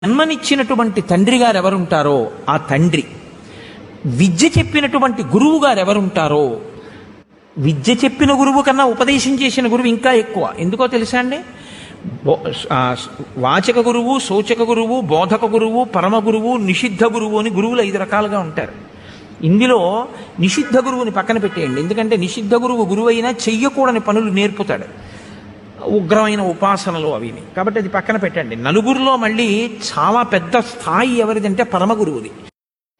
జన్మనిచ్చినటువంటి తండ్రి గారు ఎవరుంటారో ఆ తండ్రి విద్య చెప్పినటువంటి గురువు గారు ఎవరుంటారో విద్య చెప్పిన గురువు కన్నా ఉపదేశం చేసిన గురువు ఇంకా ఎక్కువ ఎందుకో తెలుసా అండి బో- ఆ, వాచక గురువు సూచక గురువు బోధక గురువు పరమ గురువు నిషిద్ధ గురువు అని గురువులు ఐదు రకాలుగా ఉంటారు ఇందులో నిషిద్ధ గురువుని పక్కన పెట్టేయండి ఎందుకంటే నిషిద్ధ గురువు గురువు అయినా చెయ్యకూడని పనులు నేర్పుతాడు ఉగ్రమైన ఉపాసనలు అవిని కాబట్టి అది పక్కన పెట్టండి నలుగురిలో మళ్ళీ చాలా పెద్ద స్థాయి ఎవరిదంటే పరమ గురువుది